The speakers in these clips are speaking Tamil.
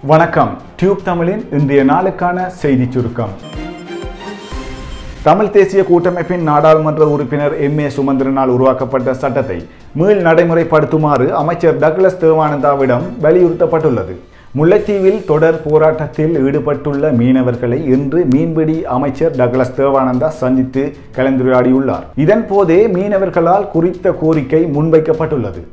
வணக்கம் டியூப் தமிழின் இன்றைய நாளுக்கான செய்தி சுருக்கம் தமிழ் தேசிய கூட்டமைப்பின் நாடாளுமன்ற உறுப்பினர் எம் ஏ சுமந்திரனால் உருவாக்கப்பட்ட சட்டத்தை மீள் நடைமுறைப்படுத்துமாறு அமைச்சர் டக்ளஸ் தேவானந்தாவிடம் வலியுறுத்தப்பட்டுள்ளது முல்லைத்தீவில் தொடர் போராட்டத்தில் ஈடுபட்டுள்ள மீனவர்களை இன்று மீன்பிடி அமைச்சர் டக்ளஸ் தேவானந்தா சந்தித்து கலந்துரையாடியுள்ளார் இதன் போதே மீனவர்களால் குறித்த கோரிக்கை முன்வைக்கப்பட்டுள்ளது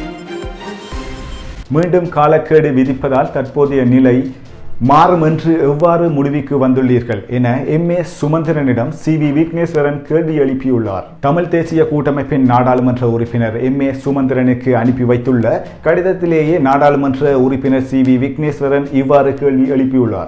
மீண்டும் காலக்கேடு விதிப்பதால் தற்போதைய நிலை மாறும் என்று எவ்வாறு முடிவுக்கு வந்துள்ளீர்கள் என எம் ஏ சுமந்திரனிடம் சி வி விக்னேஸ்வரன் கேள்வி எழுப்பியுள்ளார் தமிழ் தேசிய கூட்டமைப்பின் நாடாளுமன்ற உறுப்பினர் எம் ஏ சுமந்திரனுக்கு அனுப்பி வைத்துள்ள கடிதத்திலேயே நாடாளுமன்ற உறுப்பினர் சி வி விக்னேஸ்வரன் இவ்வாறு கேள்வி எழுப்பியுள்ளார்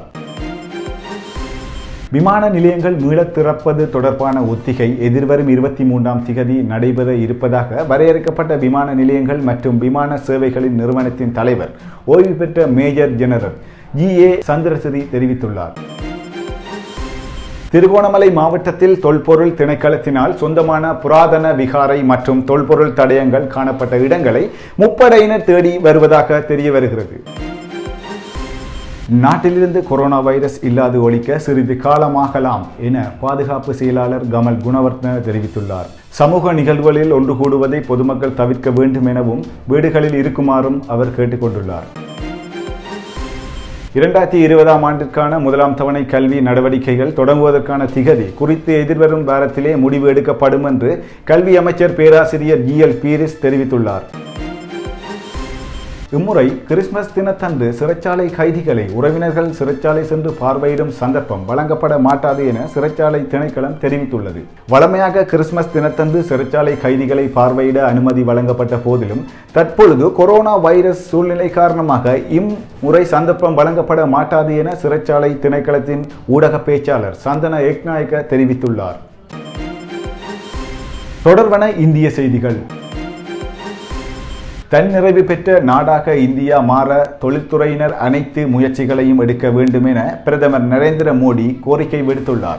விமான நிலையங்கள் மீளத் திறப்பது தொடர்பான ஒத்திகை எதிர்வரும் இருபத்தி மூன்றாம் திகதி நடைபெற இருப்பதாக வரையறுக்கப்பட்ட விமான நிலையங்கள் மற்றும் விமான சேவைகளின் நிறுவனத்தின் தலைவர் ஓய்வு பெற்ற major general G A Chandrasiri தெரிவித்துள்ளார் திருகோணமலை மாவட்டத்தில் தொல்பொருள் திணைக்களத்தினால் சொந்தமான புராதன விகாரை மற்றும் தொல்பொருள் தடயங்கள் காணப்பட்ட இடங்களை முப்படையினர் தேடி வருவதாக தெரிய வருகிறது நாட்டிலிருந்து கொரோனா வைரஸ் இல்லாது ஒழிக்க சிறிது காலமாகலாம் என பாதுகாப்பு செயலாளர் கமல் குணவர்த்தன தெரிவித்துள்ளார் சமூக நிகழ்வுகளில் ஒன்று கூடுவதை பொதுமக்கள் தவிர்க்க வேண்டும் எனவும் வீடுகளில் இருக்குமாறும் அவர் கேட்டுக்கொண்டுள்ளார் இரண்டாயிரத்தி இருபதாம் ஆண்டிற்கான முதலாம் தவணை கல்வி நடவடிக்கைகள் தொடங்குவதற்கான திகதி குறித்து எதிர்வரும் வாரத்திலே முடிவு எடுக்கப்படும் என்று கல்வி அமைச்சர் பேராசிரியர் ஜி எல் பீரிஸ் தெரிவித்துள்ளார் இம்முறை கிறிஸ்துமஸ் தினத்தன்று சிறைச்சாலை கைதிகளை உறவினர்கள் சிறைச்சாலை சென்று பார்வையிடும் சந்தர்ப்பம் வழங்கப்பட மாட்டாது என சிறைச்சாலை திணைக்களம் தெரிவித்துள்ளது வழமையாக கிறிஸ்துமஸ் தினத்தன்று சிறைச்சாலை கைதிகளை பார்வையிட அனுமதி வழங்கப்பட்ட போதிலும் தற்பொழுது கொரோனா வைரஸ் சூழ்நிலை காரணமாக இம்முறை சந்தர்ப்பம் வழங்கப்பட மாட்டாது என சிறைச்சாலை திணைக்களத்தின் ஊடக பேச்சாளர் சந்தன ஏக்நாயக்க தெரிவித்துள்ளார் தொடர்வன இந்திய செய்திகள் தன்னிறைவு பெற்ற நாடாக இந்தியா மாற தொழில்துறையினர் அனைத்து முயற்சிகளையும் எடுக்க வேண்டும் என பிரதமர் நரேந்திர மோடி கோரிக்கை விடுத்துள்ளார்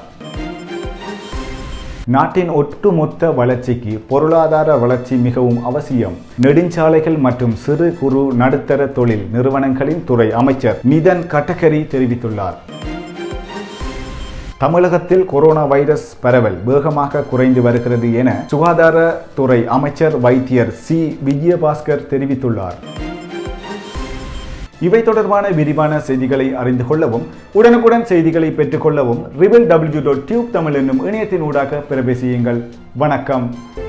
நாட்டின் ஒட்டுமொத்த வளர்ச்சிக்கு பொருளாதார வளர்ச்சி மிகவும் அவசியம் நெடுஞ்சாலைகள் மற்றும் சிறு குறு நடுத்தர தொழில் நிறுவனங்களின் துறை அமைச்சர் நிதன் கட்டகரி தெரிவித்துள்ளார் தமிழகத்தில் கொரோனா வைரஸ் பரவல் வேகமாக குறைந்து வருகிறது என சுகாதாரத்துறை அமைச்சர் வைத்தியர் சி விஜயபாஸ்கர் தெரிவித்துள்ளார் இவை தொடர்பான விரிவான செய்திகளை அறிந்து கொள்ளவும் உடனுக்குடன் செய்திகளை பெற்றுக்கொள்ளவும் Ripple W dot tube Tamil என்னும் இணையத்தின் ஊடாக பிரவேசியுங்கள் வணக்கம்